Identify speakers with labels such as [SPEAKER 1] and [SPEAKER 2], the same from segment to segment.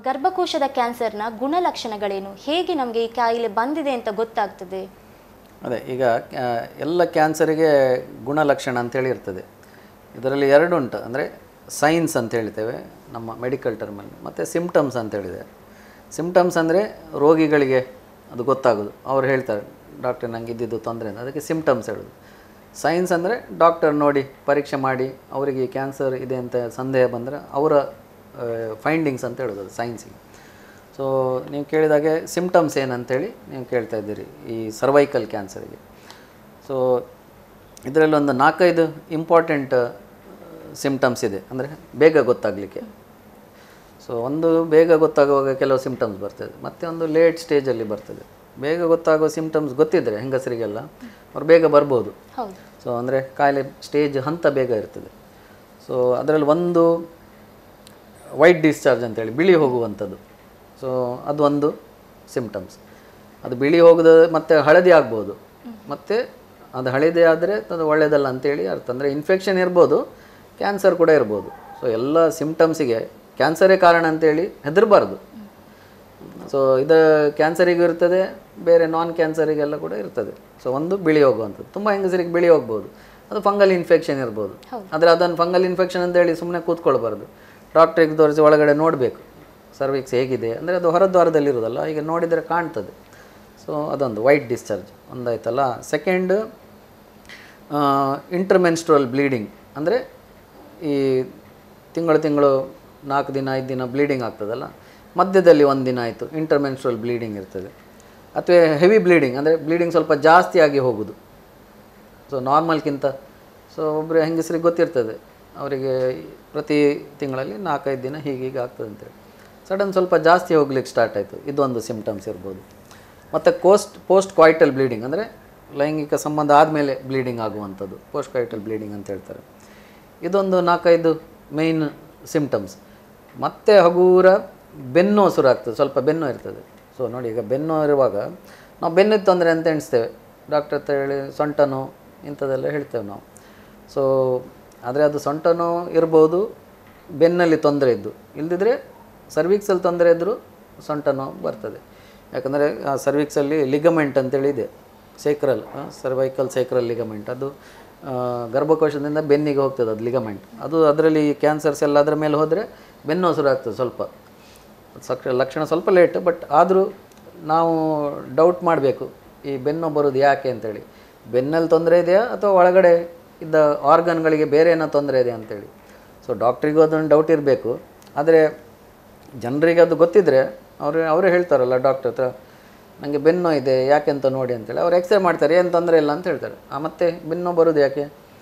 [SPEAKER 1] ಗರ್ಭಕೋಶದ ಕ್ಯಾನ್ಸರ್ನ ಗುಣಲಕ್ಷಣಗಳೇನು ಹೇಗೆ ನಮಗೆ ಈ ಕಾಯಿಲೆ ಬಂದಿದೆ ಅಂತ ಗೊತ್ತಾಗ್ತದೆ
[SPEAKER 2] ಅದೇ ಈಗ ಆ, ಎಲ್ಲ ಕ್ಯಾನ್ಸರಿಗೆ ಗುಣಲಕ್ಷಣ ಅಂತೇಳಿ ಇರ್ತದೆ ಇದರಲ್ಲಿ ಎರಡು ಉಂಟು ಅಂದರೆ ಸೈನ್ಸ್ ಅಂತ ಹೇಳ್ತೇವೆ ನಮ್ಮ ಮೆಡಿಕಲ್ ಟರ್ಮಲ್ಲಿ ಮತ್ತು ಸಿಮ್ಟಮ್ಸ್ ಅಂತ ಹೇಳಿದೆ ಸಿಮ್ಟಮ್ಸ್ ಅಂದರೆ ರೋಗಿಗಳಿಗೆ ಅದು ಗೊತ್ತಾಗೋದು ಅವ್ರು ಹೇಳ್ತಾರೆ ಡಾಕ್ಟರ್ ನಂಗೆ ಇದ್ದಿದ್ದು ತೊಂದರೆ ಅಂತ ಅದಕ್ಕೆ ಸಿಮ್ಟಮ್ಸ್ ಹೇಳೋದು ಸೈನ್ಸ್ ಅಂದರೆ ಡಾಕ್ಟರ್ ನೋಡಿ ಪರೀಕ್ಷೆ ಮಾಡಿ ಅವರಿಗೆ ಕ್ಯಾನ್ಸರ್ ಇದೆ ಅಂತ ಸಂದೇಹ ಬಂದರೆ ಅವರ ಫೈಂಡಿಂಗ್ಸ್ ಅಂತ ಹೇಳೋದು ಅದು ಸೈನ್ಸಿಗೆ ಸೊ ನೀವು ಕೇಳಿದಾಗೆ ಸಿಮ್ಟಮ್ಸ್ ಏನಂತೇಳಿ ನೀವು ಕೇಳ್ತಾ ಇದ್ದೀರಿ ಈ ಸರ್ವೈಕಲ್ ಕ್ಯಾನ್ಸರಿಗೆ ಸೊ ಇದರಲ್ಲಿ ಒಂದು ನಾಲ್ಕೈದು ಇಂಪಾರ್ಟೆಂಟ್ ಸಿಮ್ಟಮ್ಸ್ ಇದೆ ಅಂದರೆ ಬೇಗ ಗೊತ್ತಾಗಲಿಕ್ಕೆ ಸೊ ಒಂದು ಬೇಗ ಗೊತ್ತಾಗುವಾಗ ಕೆಲವು ಸಿಮ್ಟಮ್ಸ್ ಬರ್ತದೆ ಮತ್ತು ಒಂದು ಲೇಟ್ ಸ್ಟೇಜಲ್ಲಿ ಬರ್ತದೆ ಬೇಗ ಗೊತ್ತಾಗೋ ಸಿಮ್ಟಮ್ಸ್ ಗೊತ್ತಿದ್ದರೆ ಹೆಂಗಸರಿಗೆಲ್ಲ ಅವ್ರು ಬೇಗ ಬರ್ಬೋದು
[SPEAKER 1] ಹೌದು
[SPEAKER 2] ಸೊ ಅಂದರೆ ಕಾಯಿಲೆ ಸ್ಟೇಜ್ ಹಂತ ಬೇಗ ಇರ್ತದೆ ಸೊ ಅದರಲ್ಲಿ ಒಂದು ವೈಟ್ ಡಿಸ್ಚಾರ್ಜ್ ಅಂತೇಳಿ ಬಿಳಿ ಹೋಗುವಂಥದ್ದು ಸೊ ಅದು ಒಂದು ಸಿಮ್ಟಮ್ಸ್ ಅದು ಬಿಳಿ ಹೋಗೋದು ಮತ್ತು ಹಳದಿ ಆಗ್ಬೋದು ಮತ್ತು ಅದು ಹಳದಿ ಆದರೆ ಅದು ಒಳ್ಳೆಯದಲ್ಲ ಅಂತೇಳಿ ಅರ್ಥ ಅಂದರೆ ಇನ್ಫೆಕ್ಷನ್ ಇರ್ಬೋದು ಕ್ಯಾನ್ಸರ್ ಕೂಡ ಇರ್ಬೋದು ಸೊ ಎಲ್ಲ ಸಿಮ್ಟಮ್ಸಿಗೆ ಕ್ಯಾನ್ಸರೇ ಕಾರಣ ಅಂತೇಳಿ ಹೆದರಬಾರ್ದು ಸೊ ಇದು ಕ್ಯಾನ್ಸರಿಗೂ ಇರ್ತದೆ ಬೇರೆ ನಾನ್ ಕ್ಯಾನ್ಸರಿಗೆಲ್ಲ ಕೂಡ ಇರ್ತದೆ ಸೊ ಒಂದು ಬಿಳಿ ಹೋಗುವಂಥದ್ದು ತುಂಬ ಹೆಂಗಸರಿಗೆ ಬಿಳಿ ಹೋಗ್ಬೋದು ಅದು ಫಂಗಲ್ ಇನ್ಫೆಕ್ಷನ್ ಇರ್ಬೋದು ಆದರೆ ಅದನ್ನು ಫಂಗಲ್ ಇನ್ಫೆಕ್ಷನ್ ಅಂತೇಳಿ ಸುಮ್ಮನೆ ಕೂತ್ಕೊಳ್ಬಾರ್ದು ಡಾಕ್ಟ್ರಿಗೆ ತೋರಿಸಿ ಒಳಗಡೆ ನೋಡಬೇಕು ಸರ್ವಿಕ್ಸ್ ಹೇಗಿದೆ ಅಂದರೆ ಅದು ಹೊರದ್ವಾರದಲ್ಲಿ ಇರೋದಲ್ಲ ಈಗ ನೋಡಿದರೆ ಕಾಣ್ತದೆ ಸೊ ಅದೊಂದು ವೈಟ್ ಡಿಸ್ಚಾರ್ಜ್ ಒಂದಾಯ್ತಲ್ಲ ಸೆಕೆಂಡ್ ಇಂಟರ್ಮೆನ್ಸ್ಟ್ರಲ್ ಬ್ಲೀಡಿಂಗ್ ಅಂದರೆ ಈ ತಿಂಗಳು ತಿಂಗಳು ನಾಲ್ಕು ದಿನ ಐದು ದಿನ ಬ್ಲೀಡಿಂಗ್ ಆಗ್ತದಲ್ಲ ಮಧ್ಯದಲ್ಲಿ ಒಂದು ದಿನ ಆಯಿತು ಇಂಟರ್ಮೆನ್ಸ್ಟ್ರಲ್ ಬ್ಲೀಡಿಂಗ್ ಇರ್ತದೆ ಅಥವಾ ಹೆವಿ ಬ್ಲೀಡಿಂಗ್ ಅಂದರೆ ಬ್ಲೀಡಿಂಗ್ ಸ್ವಲ್ಪ ಜಾಸ್ತಿ ಆಗಿ ಹೋಗೋದು ಸೊ ನಾರ್ಮಲ್ಗಿಂತ ಸೊ ಒಬ್ಬರು ಹೆಂಗಸರಿಗೆ ಗೊತ್ತಿರ್ತದೆ ಅವರಿಗೆ ಪ್ರತಿ ತಿಂಗಳಲ್ಲಿ ನಾಲ್ಕೈದು ದಿನ ಹೀಗೀಗೆ ಆಗ್ತದೆ ಅಂತೇಳಿ ಸಡನ್ ಸ್ವಲ್ಪ ಜಾಸ್ತಿ ಹೋಗ್ಲಿಕ್ಕೆ ಸ್ಟಾರ್ಟ್ ಆಯಿತು ಇದೊಂದು ಸಿಮ್ಟಮ್ಸ್ ಇರ್ಬೋದು ಮತ್ತು ಕೋಸ್ಟ್ ಪೋಸ್ಟ್ ಕ್ವಾಯ್ಟಲ್ ಬ್ಲೀಡಿಂಗ್ ಅಂದರೆ ಲೈಂಗಿಕ ಸಂಬಂಧ ಆದಮೇಲೆ ಬ್ಲೀಡಿಂಗ್ ಆಗುವಂಥದ್ದು ಪೋಸ್ಟ್ ಕ್ವಾಯ್ಟಲ್ ಬ್ಲೀಡಿಂಗ್ ಅಂತ ಹೇಳ್ತಾರೆ ಇದೊಂದು ನಾಲ್ಕೈದು ಮೇಯ್ನ್ ಸಿಮ್ಟಮ್ಸ್ ಮತ್ತೆ ಹಗೂರ ಬೆನ್ನು ಹಸುರಾಗ್ತದೆ ಸ್ವಲ್ಪ ಬೆನ್ನು ಇರ್ತದೆ ಸೊ ನೋಡಿ ಈಗ ಬೆನ್ನು ಇರುವಾಗ ನಾವು ಬೆನ್ನಿಗೆ ತೊಂದರೆ ಅಂತ ಎಣಿಸ್ತೇವೆ ಡಾಕ್ಟರ್ ಹತ್ರ ಹೇಳಿ ಸೊಂಟ ನೋವು ಇಂಥದ್ದೆಲ್ಲ ಹೇಳ್ತೇವೆ ನಾವು ಸೊ ಆದರೆ ಅದು ಸೊಂಟ ನೋವು ಇರ್ಬೋದು ಬೆನ್ನಲ್ಲಿ ತೊಂದರೆ ಇದ್ದು ಇಲ್ದಿದ್ರೆ ಸರ್ವಿಕ್ಸಲ್ಲಿ ತೊಂದರೆ ಇದ್ದರೂ ಸೊಂಟ ನೋವು ಬರ್ತದೆ ಯಾಕಂದರೆ ಆ ಸರ್ವಿಕ್ಸಲ್ಲಿ ಲಿಗಮೆಂಟ್ ಅಂತೇಳಿ ಇದೆ ಸೇಕ್ರಲ್ ಸರ್ವೈಕಲ್ ಸೇಕ್ರಲ್ ಲಿಗಮೆಂಟ್ ಅದು ಆ, ಗರ್ಭಕೋಶದಿಂದ ಬೆನ್ನಿಗೆ ಹೋಗ್ತದೆ ಅದು ಲಿಗಮೆಂಟ್ ಅದು ಅದರಲ್ಲಿ ಕ್ಯಾನ್ಸರ್ಸ್ ಎಲ್ಲ ಅದರ ಮೇಲೆ ಹೋದರೆ ಬೆನ್ನು ಹಸುರು ಆಗ್ತದೆ ಸ್ವಲ್ಪ ಸಕ್ ಲಕ್ಷಣ ಸ್ವಲ್ಪ ಲೇಟ್ ಬಟ್ ಆದರೂ ನಾವು ಡೌಟ್ ಮಾಡಬೇಕು ಈ ಬೆನ್ನು ಬರೋದು ಯಾಕೆ ಅಂತೇಳಿ ಬೆನ್ನಲ್ಲಿ ತೊಂದರೆ ಇದೆಯಾ ಅಥವಾ ಒಳಗಡೆ ಇದ್ದ ಆರ್ಗನ್ಗಳಿಗೆ ಬೇರೆ ಏನೋ ತೊಂದರೆ ಇದೆ ಅಂತೇಳಿ ಸೊ ಡಾಕ್ಟ್ರಿಗೂ ಅದೊಂದು ಡೌಟ್ ಇರಬೇಕು ಆದರೆ ಜನರಿಗೆ ಅದು ಗೊತ್ತಿದ್ದರೆ ಅವರು ಅವರೇ ಹೇಳ್ತಾರಲ್ಲ ಡಾಕ್ಟರ್ ಹತ್ರ ನನಗೆ ಬೆನ್ನು ಇದೆ ಯಾಕೆ ಅಂತ ನೋಡಿ ಅಂತೇಳಿ ಅವ್ರು ಎಕ್ಸ್ರೇ ಮಾಡ್ತಾರೆ ಏನು ತೊಂದರೆ ಇಲ್ಲ ಅಂತ ಹೇಳ್ತಾರೆ ಆ ಮತ್ತೆ ಬೆನ್ನು ಬರೋದು ಯಾಕೆ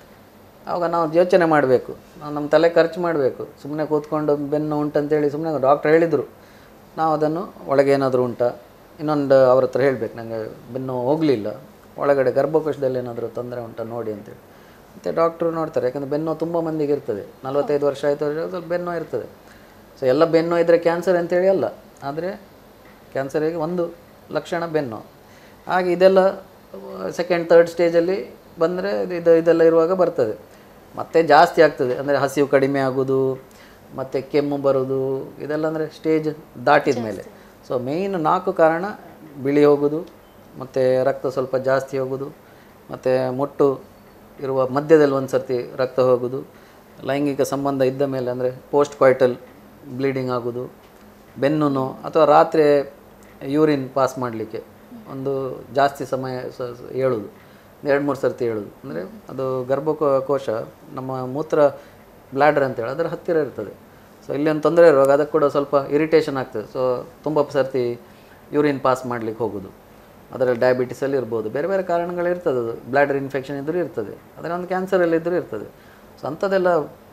[SPEAKER 2] ಆವಾಗ ನಾವು ಯೋಚನೆ ಮಾಡಬೇಕು ನಾವು ನಮ್ಮ ತಲೆ ಖರ್ಚು ಮಾಡಬೇಕು ಸುಮ್ಮನೆ ಕೂತ್ಕೊಂಡು ಬೆನ್ನು ಉಂಟಂತೇಳಿ ಸುಮ್ಮನೆ ಡಾಕ್ಟ್ರ್ ಹೇಳಿದರು ನಾವು ಅದನ್ನು ಒಳಗೆ ಏನಾದರೂ ಉಂಟಾ ಇನ್ನೊಂದು ಅವ್ರ ಹತ್ರ ಹೇಳಬೇಕು ನನಗೆ ಬೆನ್ನು ಹೋಗಲಿಲ್ಲ ಒಳಗಡೆ ಗರ್ಭಕೋಶದಲ್ಲಿ ಏನಾದರೂ ತೊಂದರೆ ಉಂಟಾ ನೋಡಿ ಅಂತೇಳಿ ಮತ್ತು ಡಾಕ್ಟ್ರು ನೋಡ್ತಾರೆ ಯಾಕಂದರೆ ಬೆನ್ನು ತುಂಬ ಮಂದಿಗೆ ಇರ್ತದೆ ನಲ್ವತ್ತೈದು ವರ್ಷ ಆಯಿತು ಸ್ವಲ್ಪ ಬೆನ್ನು ಇರ್ತದೆ ಸೊ ಎಲ್ಲ ಬೆನ್ನು ಇದ್ದರೆ ಕ್ಯಾನ್ಸರ್ ಅಂತೇಳಿ ಅಲ್ಲ ಆದರೆ ಕ್ಯಾನ್ಸರಿಗೆ ಒಂದು ಲಕ್ಷಣ ಬೆನ್ನು ಹಾಗೆ ಇದೆಲ್ಲ ಸೆಕೆಂಡ್ ತರ್ಡ್ ಸ್ಟೇಜಲ್ಲಿ ಬಂದರೆ ಇದು ಇದೆಲ್ಲ ಇರುವಾಗ ಬರ್ತದೆ ಮತ್ತೆ ಜಾಸ್ತಿ ಆಗ್ತದೆ ಅಂದರೆ ಹಸಿವು ಕಡಿಮೆ ಆಗೋದು ಮತ್ತು ಕೆಮ್ಮು ಬರೋದು ಇದೆಲ್ಲ ಅಂದರೆ ಸ್ಟೇಜ್ ದಾಟಿದ ಮೇಲೆ ಸೊ ಮೇಯ್ನ್ ನಾಲ್ಕು ಕಾರಣ ಬಿಳಿ ಹೋಗೋದು ಮತ್ತು ರಕ್ತ ಸ್ವಲ್ಪ ಜಾಸ್ತಿ ಹೋಗೋದು ಮತ್ತು ಮುಟ್ಟು ಇರುವ ಮಧ್ಯದಲ್ಲಿ ಒಂದು ಸರ್ತಿ ರಕ್ತ ಹೋಗೋದು ಲೈಂಗಿಕ ಸಂಬಂಧ ಇದ್ದ ಮೇಲೆ ಅಂದರೆ ಪೋಸ್ಟ್ ಕ್ವಾಯ್ಟಲ್ ಬ್ಲೀಡಿಂಗ್ ಆಗೋದು ಬೆನ್ನು ನೋವು ಅಥವಾ ರಾತ್ರಿ ಯೂರಿನ್ ಪಾಸ್ ಮಾಡಲಿಕ್ಕೆ ಒಂದು ಜಾಸ್ತಿ ಸಮಯ ಸ- ಸ- ಏಳೋದು ಎರಡು ಮೂರು ಸರ್ತಿ ಹೇಳೋದು ಅಂದರೆ ಅದು ಗರ್ಭಕೋಶ ನಮ್ಮ ಮೂತ್ರ ಬ್ಲ್ಯಾಡರ್ ಅಂತೇಳಿ ಅದರ ಹತ್ತಿರ ಇರ್ತದೆ ಸೊ ಇಲ್ಲಿ ಒಂದು ತೊಂದರೆ ಇರುವಾಗ ಅದಕ್ಕೆ ಕೂಡ ಸ್ವಲ್ಪ ಇರಿಟೇಷನ್ ಆಗ್ತದೆ ಸೊ ತುಂಬ ಸರ್ತಿ ಯೂರಿನ್ ಪಾಸ್ ಮಾಡಲಿಕ್ಕೆ ಹೋಗೋದು ಅದರಲ್ಲಿ ಡಯಾಬಿಟಿಸಲ್ಲಿ ಇರ್ಬೋದು ಬೇರೆ ಬೇರೆ ಕಾರಣಗಳಿರ್ತದೆ ಅದು ಬ್ಲ್ಯಾಡರ್ ಇನ್ಫೆಕ್ಷನ್ ಇದ್ದರೂ ಇರ್ತದೆ ಅದರ ಒಂದು ಕ್ಯಾನ್ಸರಲ್ಲಿ ಇದ್ದರೂ ಇರ್ತದೆ ಸೊ ಅಂಥದ್ದೆಲ್ಲ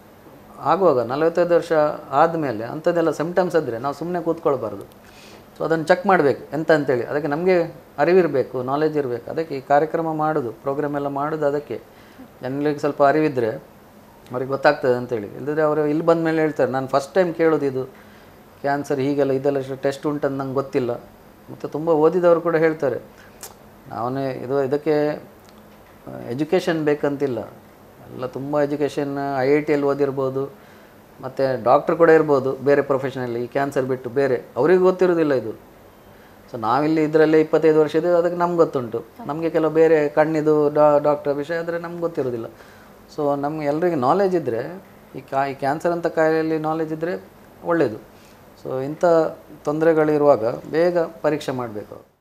[SPEAKER 2] ಆಗುವಾಗ ನಲವತ್ತೈದು ವರ್ಷ ಆದಮೇಲೆ ಅಂಥದ್ದೆಲ್ಲ ಸಿಮ್ಟಮ್ಸ್ ಇದ್ದರೆ ನಾವು ಸುಮ್ಮನೆ ಕೂತ್ಕೊಳ್ಬಾರ್ದು ಸೊ ಅದನ್ನು ಚೆಕ್ ಮಾಡಬೇಕು ಎಂತ ಅಂತೇಳಿ ಅದಕ್ಕೆ ನಮಗೆ ಅರಿವಿರಬೇಕು ನಾಲೆಜ್ ಇರಬೇಕು ಅದಕ್ಕೆ ಈ ಕಾರ್ಯಕ್ರಮ ಮಾಡೋದು ಪ್ರೋಗ್ರಾಮ್ ಎಲ್ಲ ಮಾಡೋದು ಅದಕ್ಕೆ ಜನಗಳಿಗೆ ಸ್ವಲ್ಪ ಅರಿವಿದ್ದರೆ ಅವ್ರಿಗೆ ಗೊತ್ತಾಗ್ತದೆ ಅಂತೇಳಿ ಇಲ್ಲದ್ರೆ ಅವರು ಇಲ್ಲಿ ಬಂದ ಮೇಲೆ ಹೇಳ್ತಾರೆ ನಾನು ಫಸ್ಟ್ ಟೈಮ್ ಕೇಳೋದು ಇದು ಕ್ಯಾನ್ಸರ್ ಹೀಗೆಲ್ಲ ಇದೆಲ್ಲ ಟೆಸ್ಟ್ ಉಂಟಂತ ನಂಗೆ ಗೊತ್ತಿಲ್ಲ ಮತ್ತು ತುಂಬ ಓದಿದವರು ಕೂಡ ಹೇಳ್ತಾರೆ ನಾವೇ ಇದು ಇದಕ್ಕೆ ಎಜುಕೇಷನ್ ಬೇಕಂತಿಲ್ಲ ಎಲ್ಲ ತುಂಬ ಎಜುಕೇಷನ್ ಐ ಐ ಟಿಯಲ್ಲಿ ಓದಿರ್ಬೋದು ಮತ್ತು ಡಾಕ್ಟ್ರ್ ಕೂಡ ಇರ್ಬೋದು ಬೇರೆ ಪ್ರೊಫೆಷನಲ್ಲಿ ಈ ಕ್ಯಾನ್ಸರ್ ಬಿಟ್ಟು ಬೇರೆ ಅವ್ರಿಗೆ ಗೊತ್ತಿರೋದಿಲ್ಲ ಇದು ಸೊ ನಾವಿಲ್ಲಿ ಇದರಲ್ಲೇ ಇಪ್ಪತ್ತೈದು ವರ್ಷ ಇದ್ದೀವಿ ಅದಕ್ಕೆ ನಮ್ಗೆ ಗೊತ್ತುಂಟು ನಮಗೆ ಕೆಲವು ಬೇರೆ ಕಣ್ಣಿದು ಡಾ ಡಾಕ್ಟರ್ ವಿಷಯ ಆದರೆ ನಮ್ಗೆ ಗೊತ್ತಿರೋದಿಲ್ಲ ಸೊ ನಮ್ಗೆ ಎಲ್ರಿಗೆ ನಾಲೆಜ್ ಇದ್ದರೆ ಈ ಕಾ ಈ ಕ್ಯಾನ್ಸರ್ ಅಂತ ಕಾಯಿಲೆಯಲ್ಲಿ ನಾಲೆಜ್ ಇದ್ದರೆ ಒಳ್ಳೆಯದು ಸೊ ಇಂಥ ತೊಂದರೆಗಳಿರುವಾಗ ಬೇಗ ಪರೀಕ್ಷೆ ಮಾಡಬೇಕು